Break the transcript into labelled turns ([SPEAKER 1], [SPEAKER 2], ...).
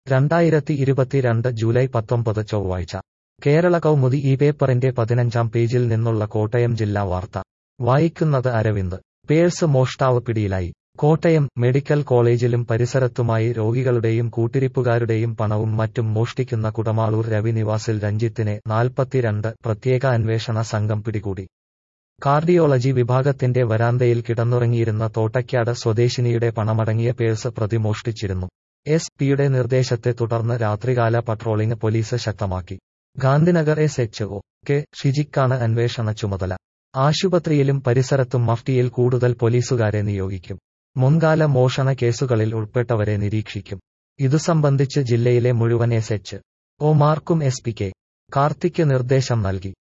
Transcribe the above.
[SPEAKER 1] രണ്ടായിരത്തി ഇരുപത്തിരണ്ട് ജൂലൈ പത്തൊമ്പത് ചൊവ്വാഴ്ച കേരള കൗമുദി ഈ പേപ്പറിന്റെ പതിനഞ്ചാം പേജിൽ നിന്നുള്ള കോട്ടയം ജില്ലാ വാർത്ത വായിക്കുന്നത് അരവിന്ദ് പേഴ്സ് മോഷ്ടാവ് പിടിയിലായി കോട്ടയം മെഡിക്കൽ കോളേജിലും പരിസരത്തുമായി രോഗികളുടെയും കൂട്ടിരിപ്പുകാരുടെയും പണവും മറ്റും മോഷ്ടിക്കുന്ന കുടമാളൂർ രവി നിവാസിൽ രഞ്ജിത്തിനെ നാൽപ്പത്തിരണ്ട് പ്രത്യേക അന്വേഷണ സംഘം പിടികൂടി കാർഡിയോളജി വിഭാഗത്തിന്റെ വരാന്തയിൽ കിടന്നുറങ്ങിയിരുന്ന തോട്ടയ്ക്കാട് സ്വദേശിനിയുടെ പണമടങ്ങിയ പേഴ്സ് പ്രതി മോഷ്ടിച്ചിരുന്നു എസ് പിയുടെ നിർദ്ദേശത്തെ തുടർന്ന് രാത്രികാല പട്രോളിംഗ് പോലീസ് ശക്തമാക്കി Gandhinagar S H O K ഷിജിക്കാണ് അന്വേഷണ ചുമതല ആശുപത്രിയിലും പരിസരത്തും മഫ്റ്റിയിൽ കൂടുതൽ പോലീസുകാരെ നിയോഗിക്കും മുൻകാല മോഷണ കേസുകളിൽ ഉൾപ്പെട്ടവരെ നിരീക്ഷിക്കും ഇതു സംബന്ധിച്ച് ജില്ലയിലെ മുഴുവൻ എസ് എച്ച് ഒമാർക്കും എസ് പി കെ കാർത്തിക്ക് നിർദ്ദേശം നൽകി